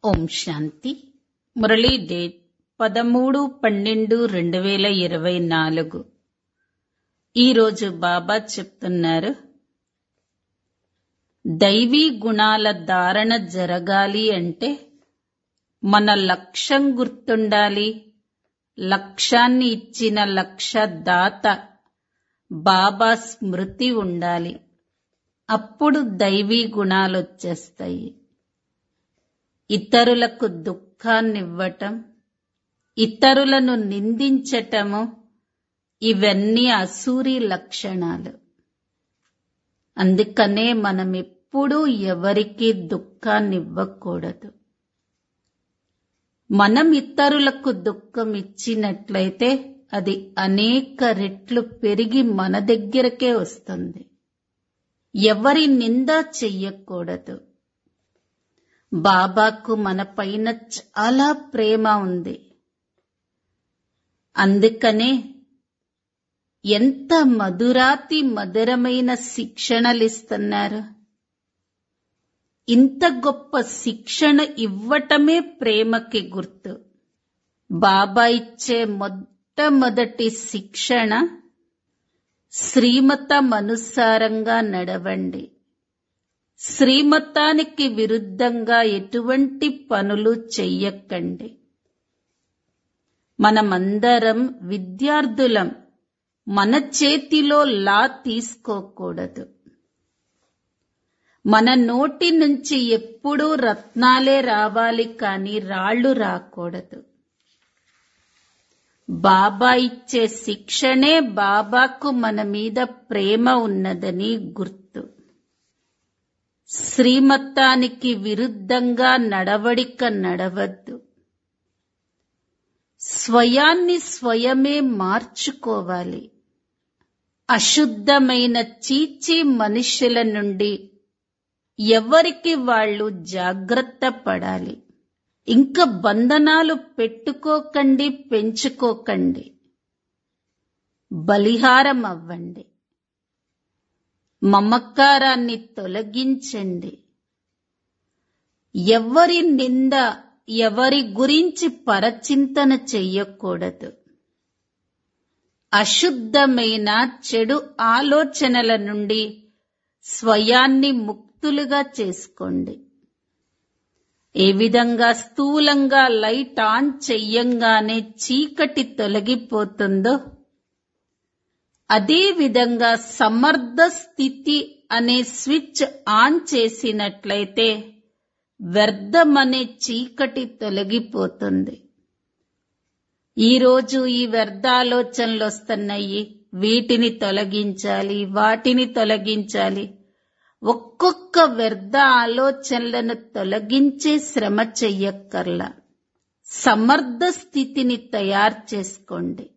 ఓం శాంతి Murali date పదమూడు పన్నెండు రెండు వేల ఇరవై నాలుగు ఈరోజు బాబా చెప్తున్నారు దైవీ గుణాల ధారణ జరగాలి అంటే మన లక్ష్యం గుర్తుండాలి లక్ష్యాన్ని ఇచ్చిన లక్ష్య దాత బాబా స్మృతి ఉండాలి అప్పుడు దైవీ గుణాలు వచ్చేస్తాయి ఇతరులకు దుఃఖాన్నివ్వటం ఇతరులను నిందించటము ఇవన్నీ అసూరి లక్షణాలు అందుకనే మనం ఎప్పుడూ ఎవరికి దుఃఖాన్నివ్వకూడదు మనం ఇతరులకు దుఃఖం ఇచ్చినట్లయితే అది అనేక రెట్లు పెరిగి మన దగ్గరకే వస్తుంది ఎవరి నింద చెయ్యకూడదు బాబాకు మన పైన చాలా ప్రేమ ఉంది అందుకనే ఎంత మధురాతి మధురమైన శిక్షణలిస్తున్నారు ఇంత గొప్ప శిక్షణ ఇవ్వటమే ప్రేమకి గుర్తు బాబా ఇచ్చే మొట్టమొదటి శిక్షణ శ్రీమతమనుసారంగా నడవండి శ్రీమతానికి విరుద్ధంగా ఎటువంటి పనులు చెయ్యకండి మనమందరం విద్యార్థులం మన చేతిలో లా తీసుకోకూడదు మన నోటి నుంచి ఎప్పుడూ రత్నాలే రావాలి కాని రాళ్లు రాకూడదు బాబా ఇచ్చే శిక్షణే బాబాకు మన మీద ప్రేమ ఉన్నదని గుర్తు శ్రీమత్తానికి విరుద్ధంగా నడవడిక నడవద్దు స్వయాన్ని స్వయమే మార్చుకోవాలి అశుద్ధమైన చీచి మనుషుల నుండి ఎవరికి వాళ్ళు జాగ్రత్త పడాలి ఇంకా బంధనాలు పెట్టుకోకండి పెంచుకోకండి బలిహారం అవ్వండి మమకారాన్ని తొలగించండి ఎవరి నింద ఎవరి గురించి పరచింతన చెయ్యకూడదు అశుద్ధమైన చెడు ఆలోచనల నుండి స్వయాన్ని ముక్తులుగా చేసుకోండి ఏ విధంగా స్థూలంగా లైట్ ఆన్ చెయ్యంగానే చీకటి తొలగిపోతుందో అదే విధంగా సమర్థ స్థితి అనే స్విచ్ ఆన్ చేసినట్లయితే వ్యర్థమనే చీకటి తొలగిపోతుంది ఈరోజు ఈ వ్యర్థాలోచనలు వస్తున్నాయి వీటిని తొలగించాలి వాటిని తొలగించాలి ఒక్కొక్క వ్యర్థ ఆలోచనలను తొలగించే శ్రమ చెయ్యక్కర్లా సమర్థ స్థితిని తయారు చేసుకోండి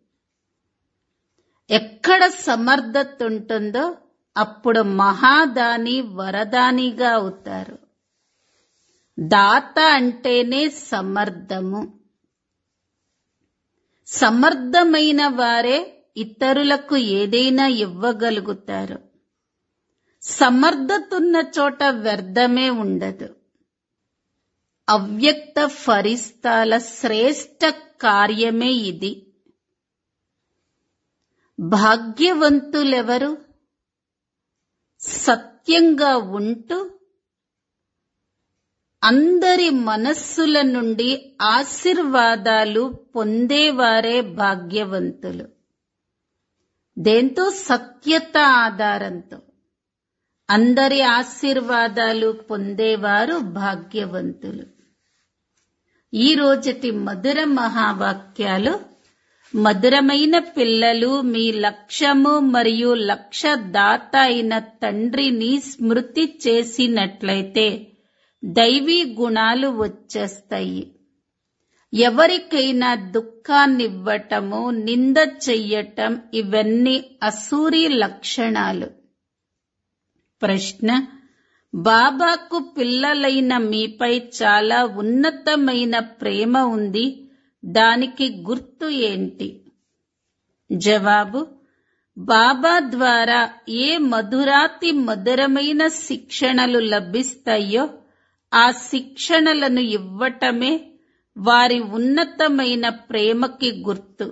ఎక్కడ సమర్థత ఉంటుందో అప్పుడు మహాదాని వరదానిగా అవుతారు దాత అంటేనే సమర్థము సమర్థమైన వారే ఇతరులకు ఏదైనా ఇవ్వగలుగుతారు సమర్థతున్న చోట వ్యర్థమే ఉండదు అవ్యక్త ఫరిస్తాల శ్రేష్ట కార్యమే ఇది భాగ్యవంతులెవరు సత్యంగా ఉంటూ అందరి మనస్సుల నుండి ఆశీర్వాదాలు పొందేవారే భాగ్యవంతులు దేంతో సత్యత ఆధారంతో అందరి ఆశీర్వాదాలు పొందేవారు భాగ్యవంతులు ఈ రోజటి మధుర మహావాక్యాలు మధురమైన పిల్లలు మీ లక్ష్యము మరియు లక్ష్యదాత అయిన తండ్రిని స్మృతి చేసినట్లయితే దైవీ గుణాలు వచ్చేస్తాయి ఎవరికైనా దుఃఖాన్నివ్వటము నింద చెయ్యటం ఇవన్నీ అసూరి లక్షణాలు ప్రశ్న బాబాకు పిల్లలైన మీపై చాలా ఉన్నతమైన ప్రేమ ఉంది దానికి గుర్తు ఏంటి జవాబు బాబా ద్వారా ఏ మధురాతి మధురమైన శిక్షణలు లభిస్తాయో ఆ శిక్షణలను ఇవ్వటమే వారి ఉన్నతమైన ప్రేమకి గుర్తు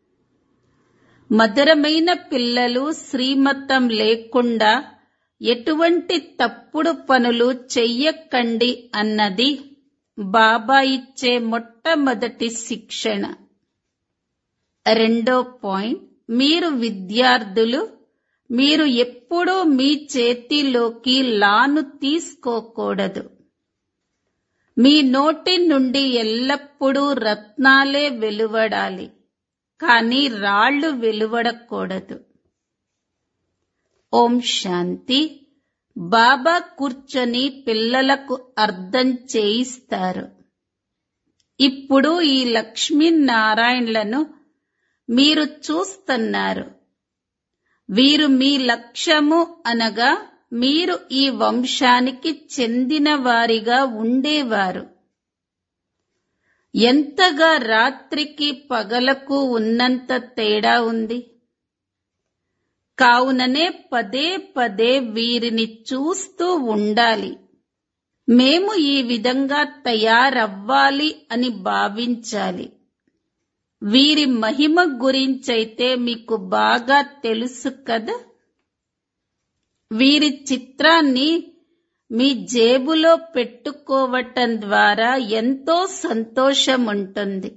మధురమైన పిల్లలు శ్రీమతం లేకుండా ఎటువంటి తప్పుడు పనులు చెయ్యకండి అన్నది బాబా ఇచ్చే మొట్టమొదటి శిక్షణ రెండో పాయింట్ మీరు విద్యార్థులు మీరు ఎప్పుడూ మీ చేతిలోకి లాను తీసుకోకూడదు మీ నోటి నుండి ఎల్లప్పుడూ రత్నాలే వెలువడాలి కానీ రాళ్లు వెలువడకూడదు ఓం శాంతి బాబా కూర్చొని పిల్లలకు అర్థం చేయిస్తారు ఇప్పుడు ఈ లక్ష్మీనారాయణలను మీరు చూస్తున్నారు వీరు మీ లక్ష్యము అనగా మీరు ఈ వంశానికి చెందిన వారిగా ఉండేవారు ఎంతగా రాత్రికి పగలకు ఉన్నంత తేడా ఉంది కావుననే పదే పదే వీరిని చూస్తూ ఉండాలి మేము ఈ విధంగా తయారవ్వాలి అని భావించాలి వీరి మహిమ గురించైతే మీకు బాగా తెలుసు కదా వీరి చిత్రాన్ని మీ జేబులో పెట్టుకోవటం ద్వారా ఎంతో సంతోషం ఉంటుంది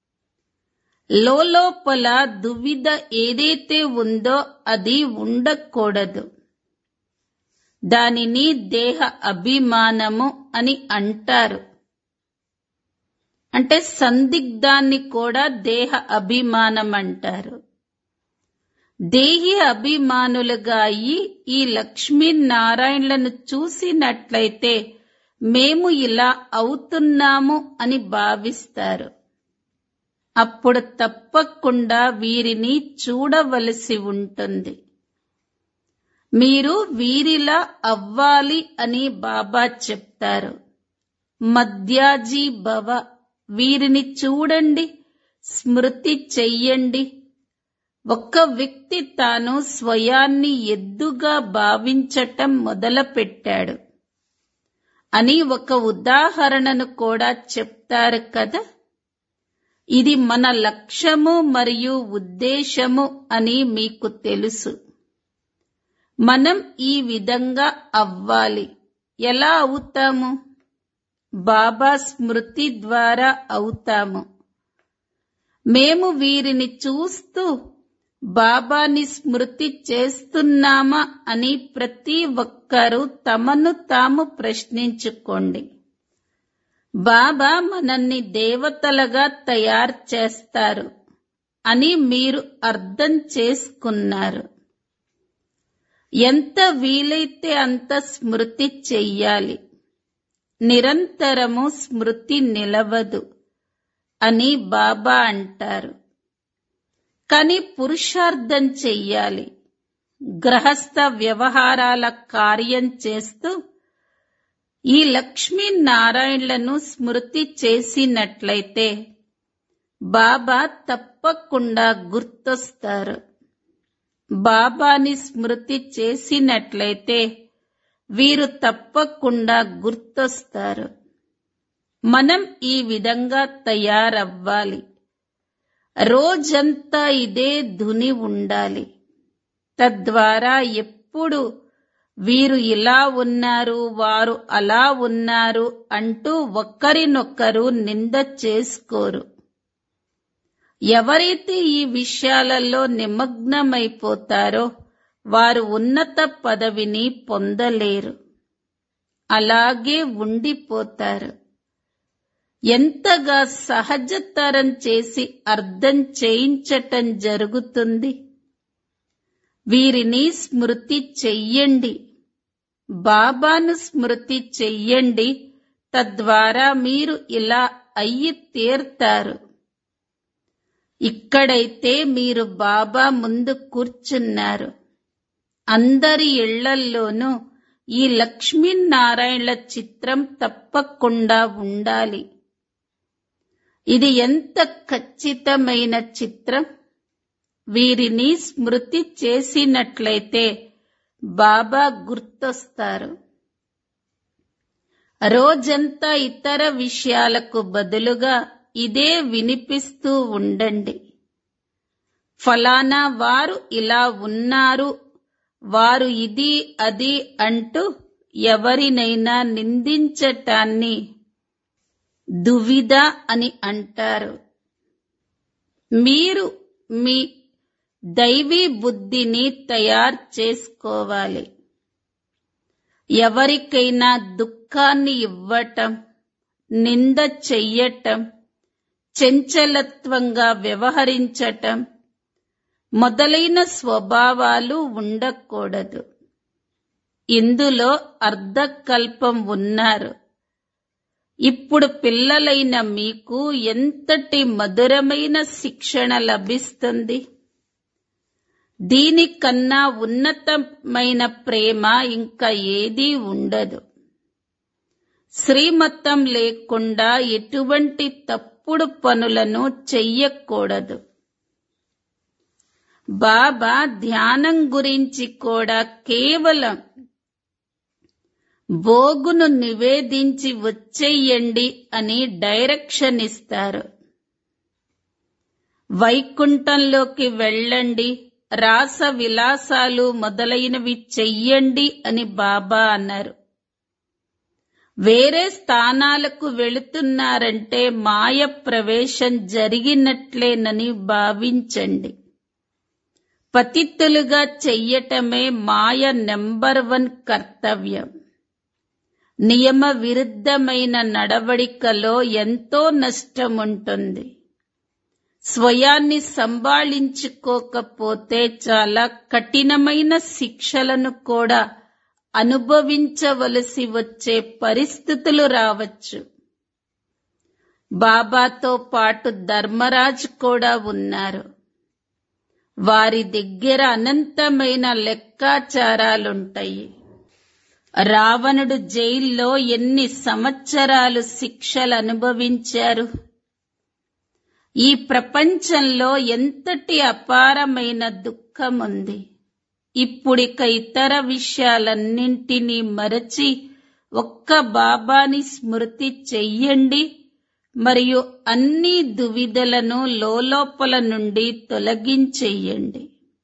లోపల దువిధ ఏదైతే ఉందో అది ఉండకూడదు దానిని దేహ అభిమానము అని అంటారు అంటే సందిగ్ధాన్ని కూడా దేహ అభిమానం అంటారు దేహి అభిమానులుగా అయి ఈ లక్ష్మీనారాయణలను చూసినట్లయితే మేము ఇలా అవుతున్నాము అని భావిస్తారు అప్పుడు తప్పకుండా వీరిని చూడవలసి ఉంటుంది మీరు వీరిలా అవ్వాలి అని బాబా చెప్తారు మధ్యాజీ భవ వీరిని చూడండి స్మృతి చెయ్యండి ఒక్క వ్యక్తి తాను స్వయాన్ని ఎద్దుగా భావించటం మొదలుపెట్టాడు అని ఒక ఉదాహరణను కూడా చెప్తారు కదా ఇది మన లక్ష్యము మరియు ఉద్దేశము అని మీకు తెలుసు మనం ఈ విధంగా అవ్వాలి ఎలా అవుతాము బాబా స్మృతి ద్వారా అవుతాము మేము వీరిని చూస్తూ బాబాని స్మృతి చేస్తున్నామా అని ప్రతి ఒక్కరూ తమను తాము ప్రశ్నించుకోండి బాబా మనల్ని దేవతలుగా తయారు చేస్తారు అని మీరు అర్థం చేసుకున్నారు ఎంత వీలైతే అంత స్మృతి చెయ్యాలి నిరంతరము స్మృతి నిలవదు అని బాబా అంటారు కానీ పురుషార్థం చెయ్యాలి గ్రహస్థ వ్యవహారాల కార్యం చేస్తూ ఈ లక్ష్మీనారాయణలను స్మృతి చేసినట్లయితే బాబా తప్పకుండా గుర్తొస్తారు బాబాని స్మృతి చేసినట్లయితే వీరు తప్పకుండా గుర్తొస్తారు మనం ఈ విధంగా తయారవ్వాలి రోజంతా ఇదే ధుని ఉండాలి తద్వారా ఎప్పుడు వీరు ఇలా ఉన్నారు వారు అలా ఉన్నారు అంటూ ఒక్కరినొక్కరు నింద చేసుకోరు ఎవరైతే ఈ విషయాలలో నిమగ్నమైపోతారో వారు ఉన్నత పదవిని పొందలేరు అలాగే ఉండిపోతారు ఎంతగా సహజతరం చేసి అర్థం చేయించటం జరుగుతుంది వీరిని స్మృతి చెయ్యండి బాబాను స్మృతి చెయ్యండి తద్వారా మీరు ఇలా అయ్యి తీర్తారు ఇక్కడైతే మీరు బాబా ముందు కూర్చున్నారు అందరి ఇళ్లల్లోనూ ఈ లక్ష్మీనారాయణల చిత్రం తప్పకుండా ఉండాలి ఇది ఎంత ఖచ్చితమైన చిత్రం వీరిని స్మృతి చేసినట్లయితే బాబా గుర్తొస్తారు రోజంతా ఇతర విషయాలకు బదులుగా ఇదే వినిపిస్తూ ఉండండి ఫలానా వారు ఇలా ఉన్నారు వారు ఇది అది అంటూ ఎవరినైనా నిందించటాన్ని దువిధ అని అంటారు మీరు మీ దైవీ బుద్ధిని తయారు చేసుకోవాలి ఎవరికైనా దుఃఖాన్ని ఇవ్వటం నింద చెయ్యటం చంచలత్వంగా వ్యవహరించటం మొదలైన స్వభావాలు ఉండకూడదు ఇందులో అర్ధకల్పం ఉన్నారు ఇప్పుడు పిల్లలైన మీకు ఎంతటి మధురమైన శిక్షణ లభిస్తుంది దీనికన్నా ఉన్నతమైన ప్రేమ ఇంకా ఏదీ ఉండదు శ్రీమతం లేకుండా ఎటువంటి తప్పుడు పనులను చెయ్యకూడదు బాబా ధ్యానం గురించి కూడా కేవలం భోగును నివేదించి వచ్చేయండి అని డైరెక్షన్ ఇస్తారు వైకుంఠంలోకి వెళ్ళండి రాస విలాసాలు మొదలైనవి చెయ్యండి అని బాబా అన్నారు వేరే స్థానాలకు వెళుతున్నారంటే మాయ ప్రవేశం జరిగినట్లేనని భావించండి పతిత్తులుగా చెయ్యటమే మాయ నెంబర్ వన్ కర్తవ్యం నియమ విరుద్ధమైన నడవడికలో ఎంతో నష్టం ఉంటుంది స్వయాన్ని సంభాళించుకోకపోతే చాలా కఠినమైన శిక్షలను కూడా అనుభవించవలసి వచ్చే పరిస్థితులు రావచ్చు బాబాతో పాటు ధర్మరాజు కూడా ఉన్నారు వారి దగ్గర అనంతమైన లెక్కాచారాలుంటాయి రావణుడు జైల్లో ఎన్ని సంవత్సరాలు శిక్షలు అనుభవించారు ఈ ప్రపంచంలో ఎంతటి అపారమైన దుఃఖం ఉంది ఇప్పుడిక ఇతర విషయాలన్నింటినీ మరచి ఒక్క బాబాని స్మృతి చెయ్యండి మరియు అన్ని దువిధలను లోలోపల నుండి తొలగించెయ్యండి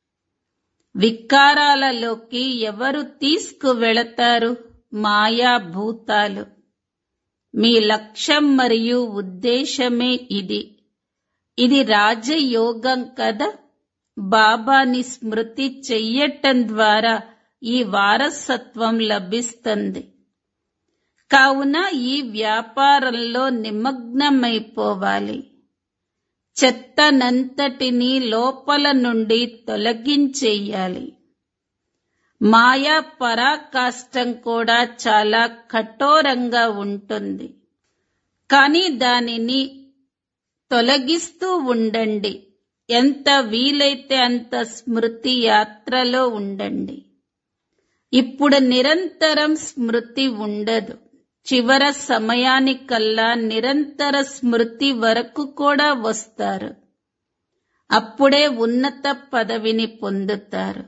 వికారాలలోకి ఎవరు తీసుకువెళతారు మాయా భూతాలు మీ లక్ష్యం మరియు ఉద్దేశమే ఇది ఇది రాజయోగం కదా బాబాని స్మృతి చెయ్యటం ద్వారా ఈ వారసత్వం లభిస్తుంది కావున ఈ వ్యాపారంలో నిమగ్నమైపోవాలి చెత్తనంతటిని లోపల నుండి తొలగించేయాలి మాయా పరాకాష్టం కూడా చాలా కఠోరంగా ఉంటుంది కానీ దానిని తొలగిస్తూ ఉండండి ఎంత వీలైతే అంత స్మృతి యాత్రలో ఉండండి ఇప్పుడు నిరంతరం స్మృతి ఉండదు చివర సమయానికల్లా నిరంతర స్మృతి వరకు కూడా వస్తారు అప్పుడే ఉన్నత పదవిని పొందుతారు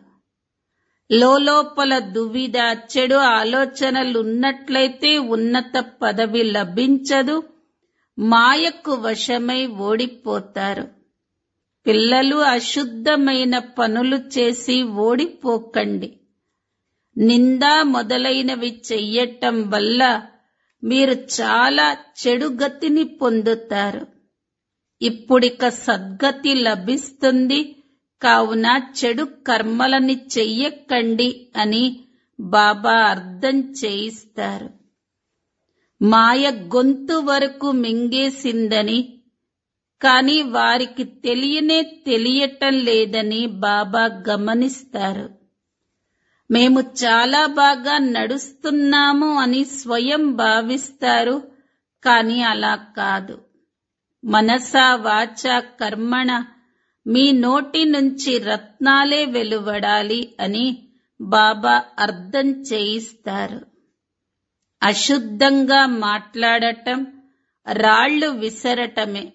లోపల దువిధ చెడు ఆలోచనలు ఉన్నట్లయితే ఉన్నత పదవి లభించదు మాయకు వశమై ఓడిపోతారు పిల్లలు అశుద్ధమైన పనులు చేసి ఓడిపోకండి నింద మొదలైనవి చెయ్యటం వల్ల మీరు చాలా చెడు గతిని పొందుతారు ఇప్పుడిక సద్గతి లభిస్తుంది కావున చెడు కర్మలని చెయ్యకండి అని బాబా అర్థం చేయిస్తారు మాయ గొంతు వరకు మింగేసిందని కాని వారికి తెలియనే తెలియటం లేదని బాబా గమనిస్తారు మేము చాలా బాగా నడుస్తున్నాము అని స్వయం భావిస్తారు కాని అలా కాదు మనసా వాచ కర్మణ మీ నోటి నుంచి రత్నాలే వెలువడాలి అని బాబా అర్థం చేయిస్తారు అశుద్ధంగా మాట్లాడటం రాళ్లు విసరటమే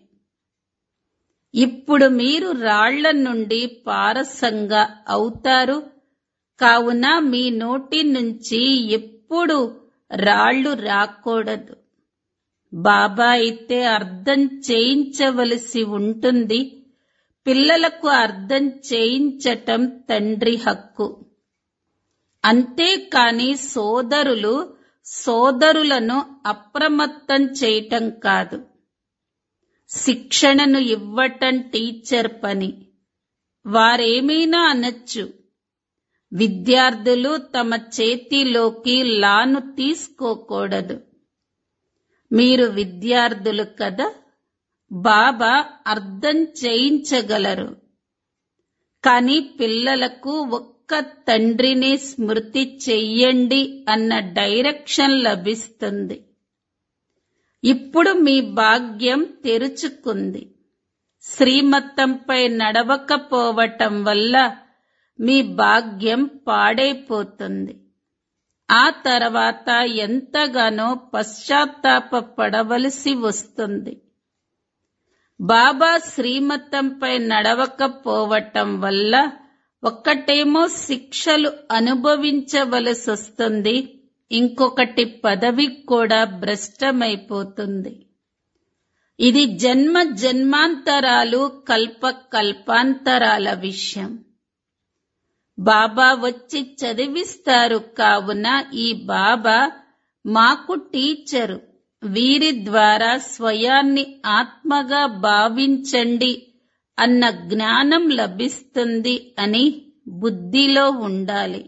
ఇప్పుడు మీరు రాళ్ల నుండి పారసంగా అవుతారు కావున మీ నోటి నుంచి ఎప్పుడు రాళ్ళు రాకూడదు బాబా అయితే అర్థం చేయించవలసి ఉంటుంది పిల్లలకు అర్థం చేయించటం తండ్రి హక్కు అంతేకాని సోదరులు సోదరులను అప్రమత్తం చేయటం కాదు శిక్షణను ఇవ్వటం టీచర్ పని వారేమైనా అనొచ్చు విద్యార్థులు తమ చేతిలోకి లాను తీసుకోకూడదు మీరు విద్యార్థులు కదా బాబా అర్థం చేయించగలరు కానీ పిల్లలకు ఒక్క తండ్రిని స్మృతి చెయ్యండి అన్న డైరెక్షన్ లభిస్తుంది ఇప్పుడు మీ భాగ్యం తెరుచుకుంది శ్రీమతంపై నడవకపోవటం వల్ల మీ భాగ్యం పాడైపోతుంది ఆ తర్వాత ఎంతగానో పశ్చాత్తాప పడవలసి వస్తుంది బాబా శ్రీమతంపై నడవకపోవటం వల్ల ఒక్కటేమో శిక్షలు అనుభవించవలసి వస్తుంది ఇంకొకటి పదవి కూడా భ్రష్టమైపోతుంది ఇది జన్మ జన్మాంతరాలు కల్ప కల్పాంతరాల విషయం బాబా వచ్చి చదివిస్తారు కావున ఈ బాబా మాకు టీచరు వీరి ద్వారా స్వయాన్ని ఆత్మగా భావించండి అన్న జ్ఞానం లభిస్తుంది అని బుద్ధిలో ఉండాలి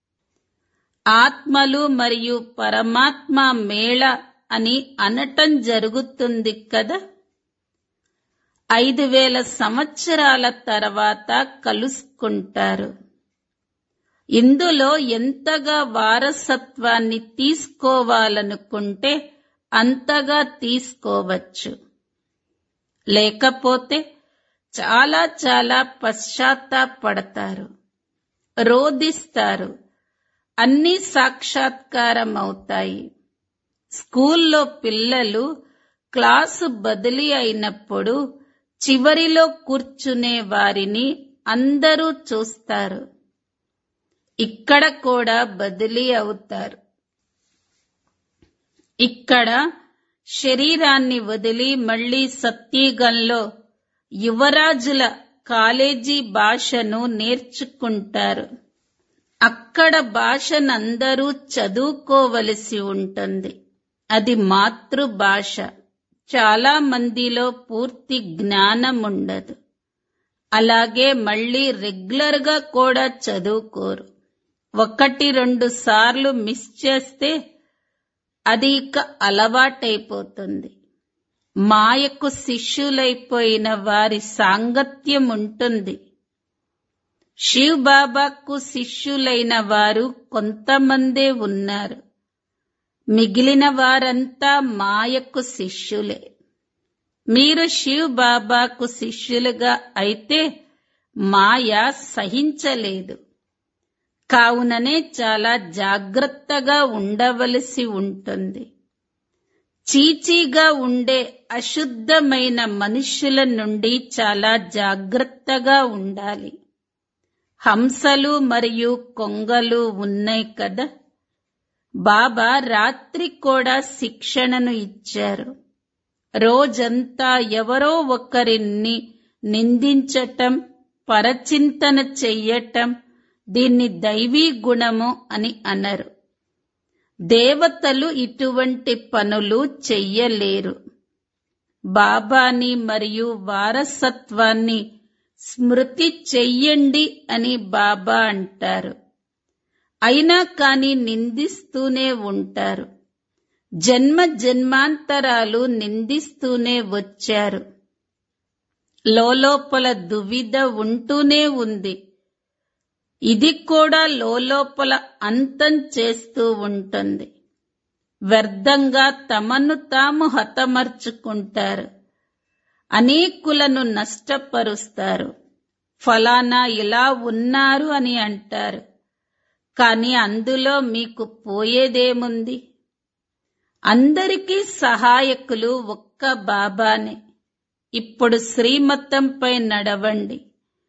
ఆత్మలు మరియు పరమాత్మ మేళ అని అనటం జరుగుతుంది కదా ఐదు వేల సంవత్సరాల తర్వాత కలుసుకుంటారు ఇందులో ఎంతగా వారసత్వాన్ని తీసుకోవాలనుకుంటే అంతగా తీసుకోవచ్చు లేకపోతే చాలా చాలా పశ్చాత్తాపడతారు రోధిస్తారు అన్ని సాక్షాత్కారం అవుతాయి స్కూల్లో పిల్లలు క్లాసు బదిలీ అయినప్పుడు చివరిలో కూర్చునే వారిని అందరూ చూస్తారు ఇక్కడ కూడా బదిలీ అవుతారు ఇక్కడ శరీరాన్ని వదిలి మళ్లీ సత్యగంలో యువరాజుల కాలేజీ భాషను నేర్చుకుంటారు అక్కడ భాషనందరూ చదువుకోవలసి ఉంటుంది అది మాతృభాష చాలా మందిలో పూర్తి జ్ఞానం ఉండదు అలాగే మళ్ళీ రెగ్యులర్ గా కూడా చదువుకోరు ఒకటి రెండు సార్లు మిస్ చేస్తే అది ఇక అలవాటైపోతుంది మాయకు శిష్యులైపోయిన వారి సాంగత్యం ఉంటుంది శివ్ బాబాకు శిష్యులైన వారు కొంతమందే ఉన్నారు మిగిలిన వారంతా మాయకు శిష్యులే మీరు శివ్ బాబాకు శిష్యులుగా అయితే మాయ సహించలేదు కావుననే చాలా జాగ్రత్తగా ఉండవలసి ఉంటుంది చీచీగా ఉండే అశుద్ధమైన మనుషుల నుండి చాలా జాగ్రత్తగా ఉండాలి హంసలు మరియు కొంగలు ఉన్నాయి కదా బాబా రాత్రి కూడా శిక్షణను ఇచ్చారు రోజంతా ఎవరో ఒకరిని నిందించటం పరచింతన చెయ్యటం దీన్ని దైవీ గుణము అని అనరు దేవతలు ఇటువంటి పనులు చెయ్యలేరు బాబాని మరియు వారసత్వాన్ని స్మృతి చెయ్యండి అని బాబా అంటారు అయినా కాని నిందిస్తూనే ఉంటారు జన్మ జన్మాంతరాలు నిందిస్తూనే వచ్చారు లోపల దువిధ ఉంటూనే ఉంది ఇది కూడా లోపల అంతం చేస్తూ ఉంటుంది వ్యర్థంగా తమను తాము హతమర్చుకుంటారు అనేకులను నష్టపరుస్తారు ఫలానా ఇలా ఉన్నారు అని అంటారు కానీ అందులో మీకు పోయేదేముంది అందరికీ సహాయకులు ఒక్క బాబానే ఇప్పుడు శ్రీమతంపై నడవండి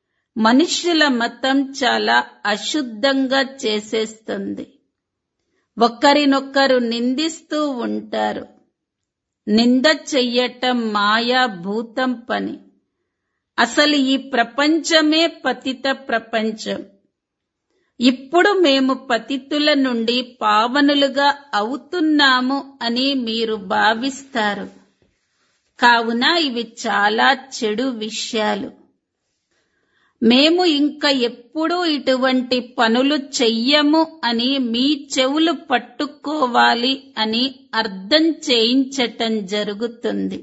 మనుష్యుల మతం చాలా అశుద్ధంగా చేసేస్తుంది ఒకరినొకరు నిందిస్తూ ఉంటారు నింద చెయ్యటం మాయా భూతం పని అసలు ఈ ప్రపంచమే పతిత ప్రపంచం ఇప్పుడు మేము పతితుల నుండి పావనులుగా అవుతున్నాము అని మీరు భావిస్తారు కావున ఇవి చాలా చెడు విషయాలు మేము ఇంకా ఎప్పుడూ ఇటువంటి పనులు చెయ్యము అని మీ చెవులు పట్టుకోవాలి అని అర్థం చేయించటం జరుగుతుంది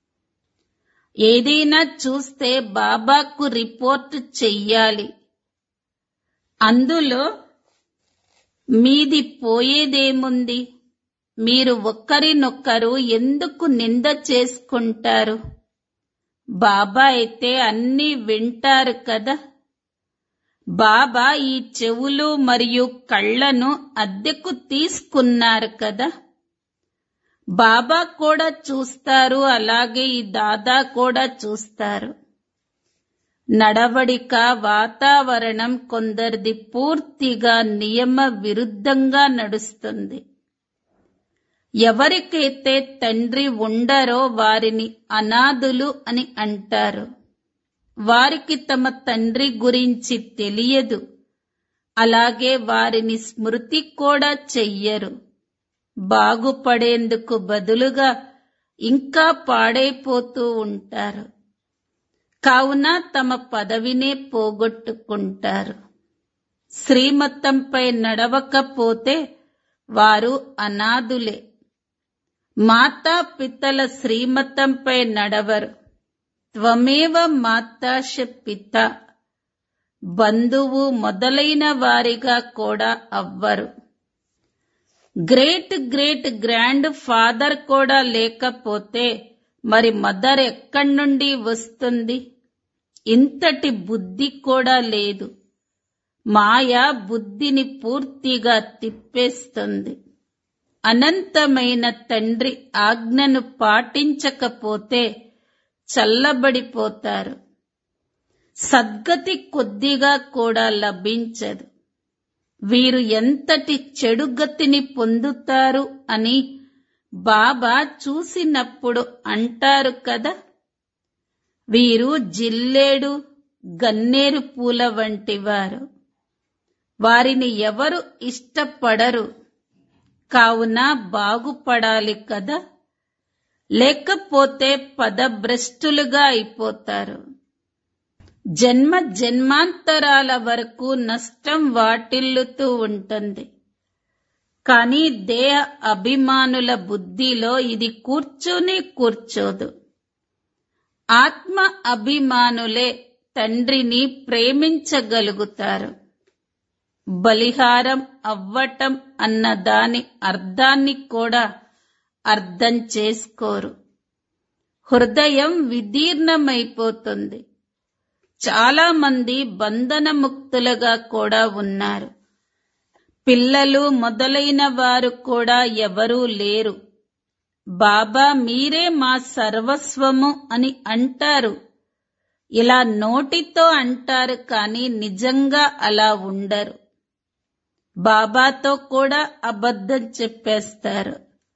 ఏదైనా చూస్తే బాబాకు రిపోర్ట్ చెయ్యాలి అందులో మీది పోయేదేముంది మీరు ఒకరినొకరు ఎందుకు నింద చేసుకుంటారు బాబా అయితే అన్నీ వింటారు కదా బాబా ఈ చెవులు మరియు కళ్ళను అద్దెకు తీసుకున్నారు కదా బాబా కూడా చూస్తారు అలాగే ఈ దాదా కూడా చూస్తారు నడవడిక వాతావరణం కొందరిది పూర్తిగా నియమ విరుద్ధంగా నడుస్తుంది ఎవరికైతే తండ్రి ఉండరో వారిని అనాథులు అని అంటారు వారికి తమ తండ్రి గురించి తెలియదు అలాగే వారిని స్మృతి కూడా చెయ్యరు బాగుపడేందుకు బదులుగా ఇంకా పాడైపోతూ ఉంటారు కావున తమ పదవినే పోగొట్టుకుంటారు శ్రీమతంపై నడవకపోతే వారు అనాథులే మాతా పితల శ్రీమతంపై నడవరు త్వమేవ మాతాశ పిత బంధువు మొదలైన వారిగా కూడా అవ్వరు గ్రేట్ గ్రేట్ గ్రాండ్ ఫాదర్ కూడా లేకపోతే మరి మదర్ ఎక్కడి నుండి వస్తుంది ఇంతటి బుద్ధి కూడా లేదు మాయ బుద్ధిని పూర్తిగా తిప్పేస్తుంది అనంతమైన తండ్రి ఆజ్ఞను పాటించకపోతే చల్లబడిపోతారు సద్గతి కొద్దిగా కూడా లభించదు వీరు ఎంతటి చెడుగతిని పొందుతారు అని బాబా చూసినప్పుడు అంటారు కదా వీరు జిల్లేడు గన్నేరు పూల వంటి వారు వారిని ఎవరు ఇష్టపడరు కావున బాగుపడాలి కదా లేకపోతే పదభ్రష్టులుగా అయిపోతారు జన్మ జన్మాంతరాల వరకు నష్టం వాటిల్లుతూ ఉంటుంది కానీ దేహ అభిమానుల బుద్ధిలో ఇది కూర్చొని కూర్చోదు ఆత్మ అభిమానులే తండ్రిని ప్రేమించగలుగుతారు బలిహారం అవ్వటం అన్న దాని అర్థాన్ని కూడా అర్థం చేసుకోరు హృదయం విదీర్ణమైపోతుంది చాలా మంది బంధనముక్తులుగా కూడా ఉన్నారు పిల్లలు మొదలైన వారు కూడా ఎవరూ లేరు బాబా మీరే మా సర్వస్వము అని అంటారు ఇలా నోటితో అంటారు కానీ నిజంగా అలా ఉండరు బాబాతో కూడా అబద్ధం చెప్పేస్తారు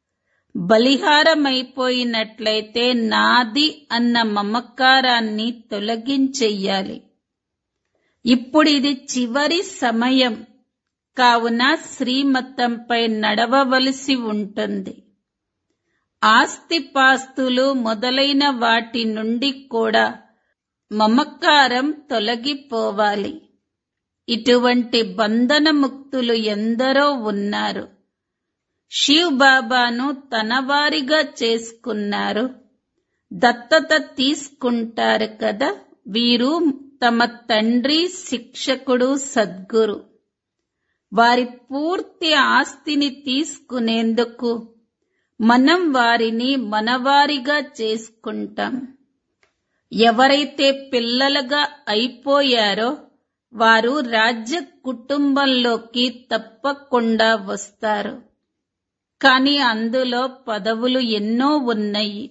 బలిహారమైపోయినట్లయితే నాది అన్న మమకారాన్ని తొలగించెయ్యాలి ఇప్పుడు ఇది చివరి సమయం కావున శ్రీమతంపై నడవవలసి ఉంటుంది ఆస్తిపాస్తులు మొదలైన వాటి నుండి కూడా మమకారం తొలగిపోవాలి ఇటువంటి బంధనముక్తులు ఎందరో ఉన్నారు శివ్ బాబాను తనవారిగా చేసుకున్నారు దత్తత తీసుకుంటారు కదా వీరు తమ తండ్రి శిక్షకుడు సద్గురు వారి పూర్తి ఆస్తిని తీసుకునేందుకు మనం వారిని మనవారిగా చేసుకుంటాం ఎవరైతే పిల్లలుగా అయిపోయారో వారు రాజ్య కుటుంబంలోకి తప్పకుండా వస్తారు కానీ అందులో పదవులు ఎన్నో ఉన్నాయి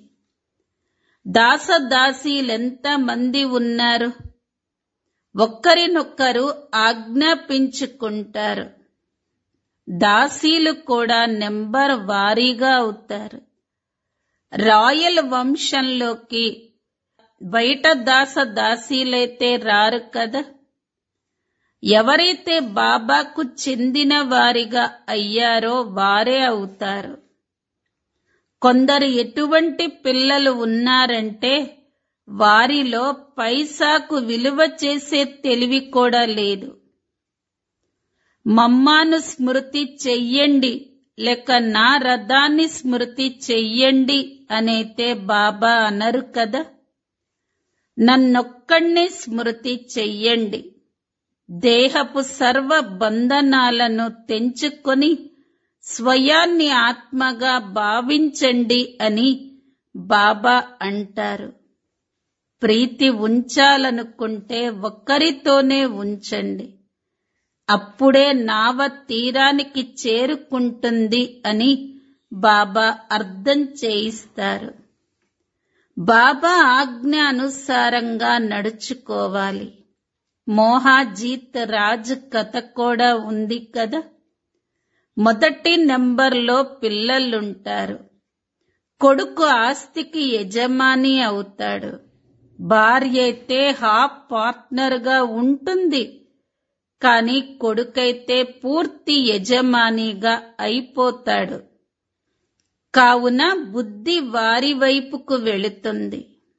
దాసదాసీలెంత మంది ఉన్నారు ఒక్కరినొక్కరు ఆజ్ఞాపించుకుంటారు దాసీలు కూడా నెంబర్ వారీగా అవుతారు రాయల్ వంశంలోకి బయట దాస దాసీలైతే రారు కదా ఎవరైతే బాబాకు చెందిన వారిగా అయ్యారో వారే అవుతారు కొందరు ఎటువంటి పిల్లలు ఉన్నారంటే వారిలో పైసాకు విలువ చేసే తెలివి కూడా లేదు మమ్మాను స్మృతి చెయ్యండి లేక నా రథాన్ని స్మృతి చెయ్యండి అనైతే బాబా అనరు కదా నన్నొక్కడిని స్మృతి చెయ్యండి దేహపు సర్వ బంధనాలను తెంచుకొని స్వయాన్ని ఆత్మగా భావించండి అని బాబా అంటారు ప్రీతి ఉంచాలనుకుంటే ఒక్కరితోనే ఉంచండి అప్పుడే నావ తీరానికి చేరుకుంటుంది అని బాబా అర్థం చేయిస్తారు బాబా ఆజ్ఞ అనుసారంగా నడుచుకోవాలి మోహాజీత్ రాజ్ కథ కూడా ఉంది కదా మొదటి నెంబర్లో పిల్లలుంటారు కొడుకు ఆస్తికి యజమాని అవుతాడు భార్య అయితే హాఫ్ పార్ట్నర్గా ఉంటుంది కానీ కొడుకైతే పూర్తి యజమానిగా అయిపోతాడు కావున బుద్ధి వారి వైపుకు వెళుతుంది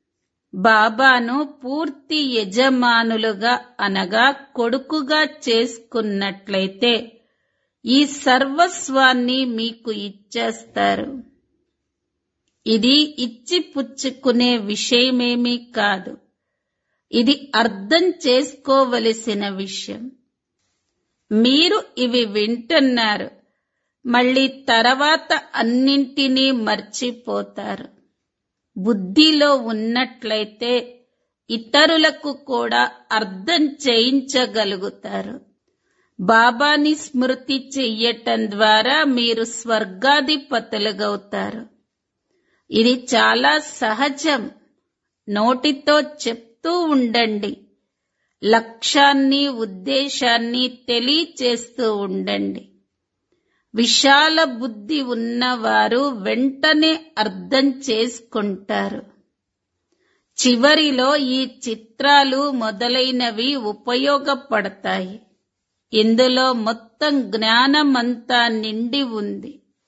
బాబాను పూర్తి యజమానులుగా అనగా కొడుకుగా చేసుకున్నట్లయితే ఈ సర్వస్వాన్ని మీకు ఇచ్చేస్తారు ఇది ఇచ్చి పుచ్చుకునే విషయమేమీ కాదు ఇది అర్థం చేసుకోవలసిన విషయం మీరు ఇవి వింటున్నారు మళ్ళీ తర్వాత అన్నింటినీ మర్చిపోతారు బుద్ధిలో ఉన్నట్లయితే ఇతరులకు కూడా అర్థం చేయించగలుగుతారు బాబాని స్మృతి చెయ్యటం ద్వారా మీరు స్వర్గాధిపతులుగవుతారు ఇది చాలా సహజం నోటితో చెప్తూ ఉండండి లక్ష్యాన్ని ఉద్దేశాన్ని తెలియచేస్తూ ఉండండి విశాల బుద్ధి ఉన్నవారు వెంటనే అర్థం చేసుకుంటారు చివరిలో ఈ చిత్రాలు మొదలైనవి ఉపయోగపడతాయి ఇందులో మొత్తం జ్ఞానమంతా నిండి ఉంది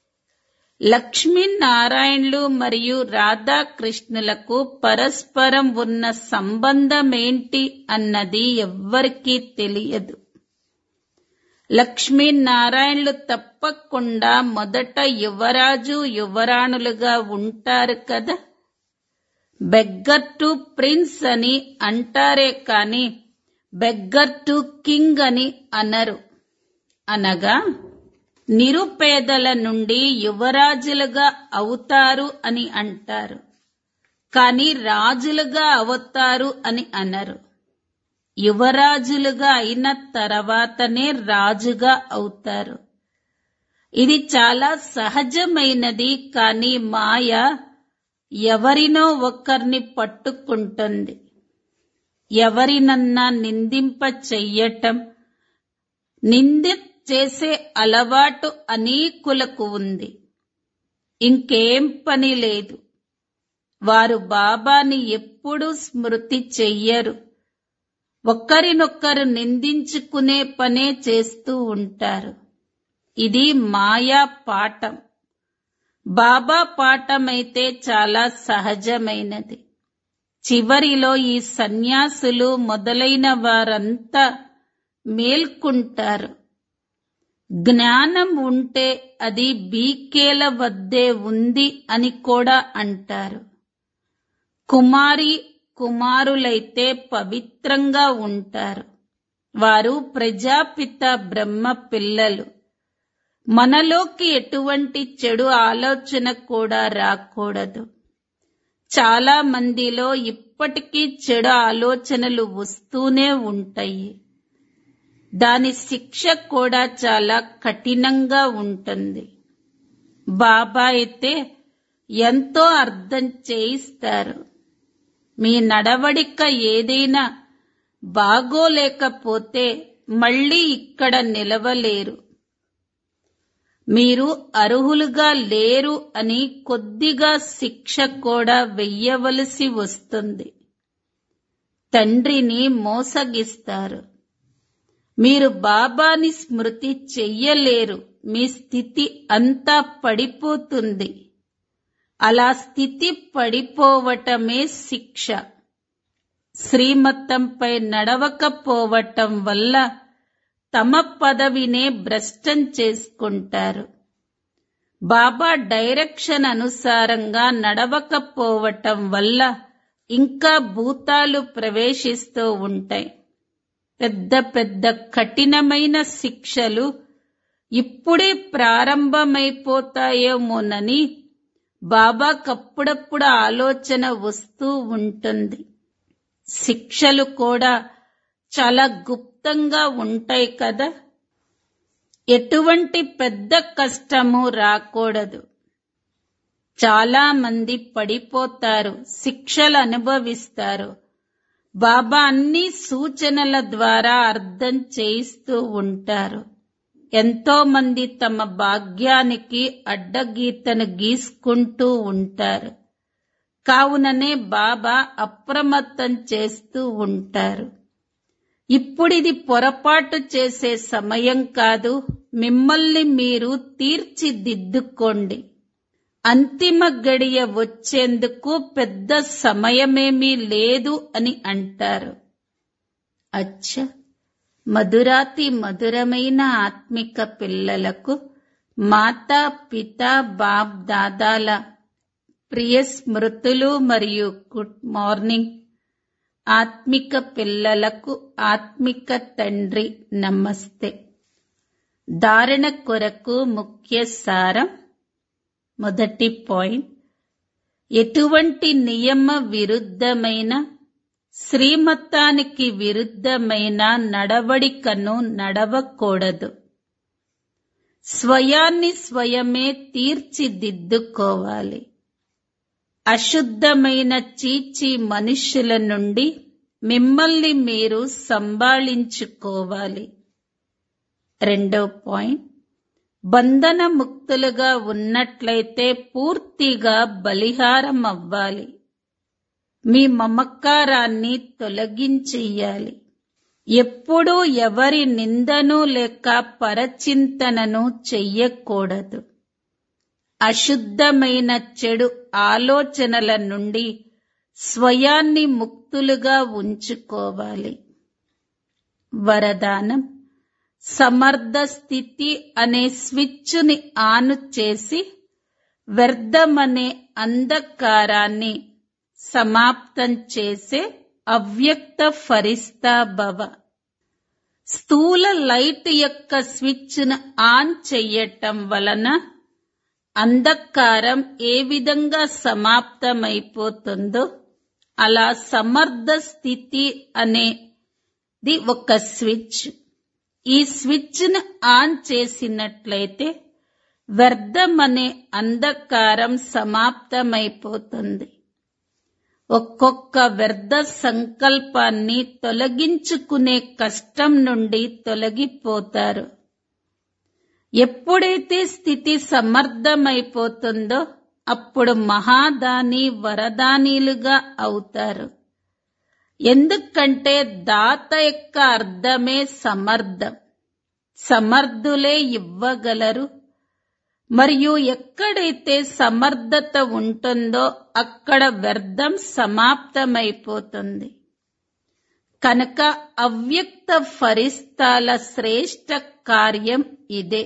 లక్ష్మీనారాయణులు మరియు రాధాకృష్ణులకు పరస్పరం ఉన్న సంబంధమేంటి అన్నది ఎవ్వరికీ తెలియదు లక్ష్మీనారాయణులు తప్పకుండా మొదట యువరాజు యువరాణులుగా ఉంటారు కదా బెగ్గర్ టు ప్రిన్స్ అని అంటారే కాని బెగ్గర్ టు కింగ్ అని అనరు అనగా నిరుపేదల నుండి యువరాజులుగా అవుతారు అని అంటారు కాని రాజులుగా అవుతారు అని అనరు యువరాజులుగా అయిన తర్వాతనే రాజుగా అవుతారు ఇది చాలా సహజమైనది కాని మాయ ఎవరినో ఒకరిని పట్టుకుంటుంది ఎవరినన్నా నిందింప చెయ్యటం నింది చేసే అలవాటు అనేకులకు ఉంది ఇంకేం పని లేదు వారు బాబాని ఎప్పుడూ స్మృతి చెయ్యరు ఒకరినొక్కరు నిందించుకునే పనే చేస్తూ ఉంటారు ఇది మాయా పాఠం బాబా పాఠమైతే చాలా సహజమైనది చివరిలో ఈ సన్యాసులు మొదలైన వారంతా మేల్కుంటారు జ్ఞానం ఉంటే అది బీకేల వద్దే ఉంది అని కూడా అంటారు కుమారి కుమారులైతే పవిత్రంగా ఉంటారు వారు ప్రజాపిత బ్రహ్మ పిల్లలు మనలోకి ఎటువంటి చెడు ఆలోచన కూడా రాకూడదు చాలా మందిలో ఇప్పటికీ చెడు ఆలోచనలు వస్తూనే ఉంటాయి దాని శిక్ష కూడా చాలా కఠినంగా ఉంటుంది బాబా అయితే ఎంతో అర్థం చేయిస్తారు మీ నడవడిక ఏదైనా బాగోలేకపోతే మళ్ళీ ఇక్కడ నిలవలేరు మీరు అర్హులుగా లేరు అని కొద్దిగా శిక్ష కూడా వెయ్యవలసి వస్తుంది తండ్రిని మోసగిస్తారు మీరు బాబాని స్మృతి చెయ్యలేరు మీ స్థితి అంతా పడిపోతుంది అలా స్థితి పడిపోవటమే శిక్ష శ్రీమతంపై నడవకపోవటం వల్ల తమ పదవినే భ్రష్టం చేసుకుంటారు బాబా డైరెక్షన్ అనుసారంగా నడవకపోవటం వల్ల ఇంకా భూతాలు ప్రవేశిస్తూ ఉంటాయి పెద్ద పెద్ద కఠినమైన శిక్షలు ఇప్పుడే ప్రారంభమైపోతాయేమోనని బాబాకప్పుడప్పుడు ఆలోచన వస్తూ ఉంటుంది శిక్షలు కూడా చాలా గుప్తంగా ఉంటాయి కదా ఎటువంటి పెద్ద కష్టము రాకూడదు చాలా మంది పడిపోతారు శిక్షలు అనుభవిస్తారు బాబా అన్ని సూచనల ద్వారా అర్థం చేయిస్తూ ఉంటారు ఎంతో మంది తమ భాగ్యానికి అడ్డగీతను గీసుకుంటూ ఉంటారు కావుననే బాబా అప్రమత్తం చేస్తూ ఉంటారు ఇప్పుడిది పొరపాటు చేసే సమయం కాదు మిమ్మల్ని మీరు తీర్చిదిద్దుకోండి అంతిమ గడియ వచ్చేందుకు పెద్ద సమయమేమీ లేదు అని అంటారు అచ్చ మధురాతి మధురమైన ఆత్మిక పిల్లలకు మాతా పిత బాప్ దాదాల ప్రియ స్మృతులు మరియు గుడ్ మార్నింగ్ ఆత్మిక పిల్లలకు ఆత్మిక తండ్రి నమస్తే ధారణ కొరకు ముఖ్య సారం మొదటి పాయింట్ ఎటువంటి నియమ విరుద్ధమైన శ్రీమతానికి విరుద్ధమైన నడవడికను నడవకూడదు స్వయాన్ని స్వయమే తీర్చిదిద్దుకోవాలి అశుద్ధమైన చీచి మనుష్యుల నుండి మిమ్మల్ని మీరు సంభాళించుకోవాలి రెండో పాయింట్ బంధన ముక్తులుగా ఉన్నట్లయితే పూర్తిగా బలిహారం అవ్వాలి మీ మమకారాన్ని తొలగించెయ్యాలి ఎప్పుడూ ఎవరి నిందను లేక పరచింతనను చెయ్యకూడదు అశుద్ధమైన చెడు ఆలోచనల నుండి స్వయాన్ని ముక్తులుగా ఉంచుకోవాలి వరదానం సమర్థ స్థితి అనే స్విచ్చుని ఆను చేసి వ్యర్థమనే అంధకారాన్ని సమాప్తం చేసే అవ్యక్త ఫరిస్తా భవ స్థూల లైట్ యొక్క స్విచ్ను ఆన్ చెయ్యటం వలన అంధకారం ఏ విధంగా సమాప్తమైపోతుందో అలా సమర్థ స్థితి అనేది ఒక స్విచ్ ఈ స్విచ్ను ఆన్ చేసినట్లయితే వ్యర్థమనే అంధకారం సమాప్తమైపోతుంది ఒక్కొక్క వ్యర్థ సంకల్పాన్ని తొలగించుకునే కష్టం నుండి తొలగిపోతారు ఎప్పుడైతే స్థితి సమర్థమైపోతుందో అప్పుడు మహాదాని వరదానీలుగా అవుతారు ఎందుకంటే దాత యొక్క అర్థమే సమర్థం సమర్థులే ఇవ్వగలరు మరియు ఎక్కడైతే సమర్థత ఉంటుందో అక్కడ వ్యర్థం సమాప్తమైపోతుంది కనుక అవ్యక్త ఫరిస్తాల శ్రేష్ట కార్యం ఇదే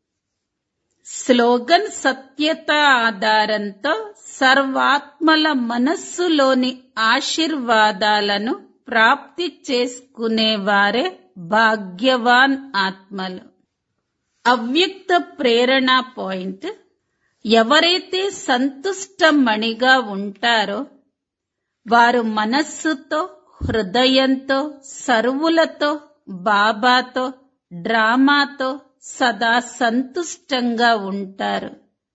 స్లోగన్ సత్యత ఆధారంతో సర్వాత్మల మనస్సులోని ఆశీర్వాదాలను ప్రాప్తి చేసుకునేవారే భాగ్యవాన్ ఆత్మలు అవ్యక్త ప్రేరణ పాయింట్ ఎవరైతే సంతుష్టమణిగా ఉంటారో వారు మనస్సుతో హృదయంతో సర్వులతో బాబాతో డ్రామాతో సదా సంతుష్టంగా ఉంటారు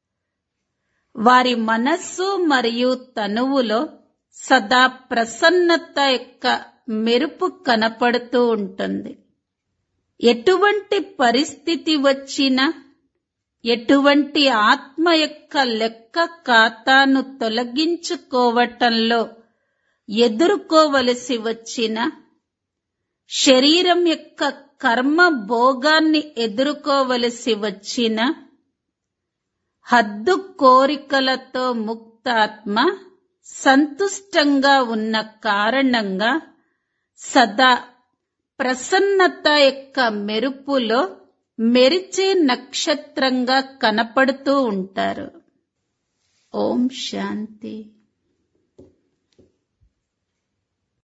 వారి మనస్సు మరియు తనువులో సదా ప్రసన్నత యొక్క మెరుపు కనపడుతూ ఉంటుంది ఎటువంటి పరిస్థితి వచ్చినా ఎటువంటి ఆత్మ యొక్క లెక్క ఖాతాను తొలగించుకోవటంలో ఎదుర్కోవలసి వచ్చిన శరీరం యొక్క కర్మ భోగాన్ని ఎదుర్కోవలసి వచ్చిన హద్దు కోరికలతో ముక్తాత్మ సంతుష్టంగా ఉన్న కారణంగా సదా ప్రసన్నత యొక్క మెరుపులో మెరిచే నక్షత్రంగా కనపడుతూ ఉంటారు ఓం శాంతి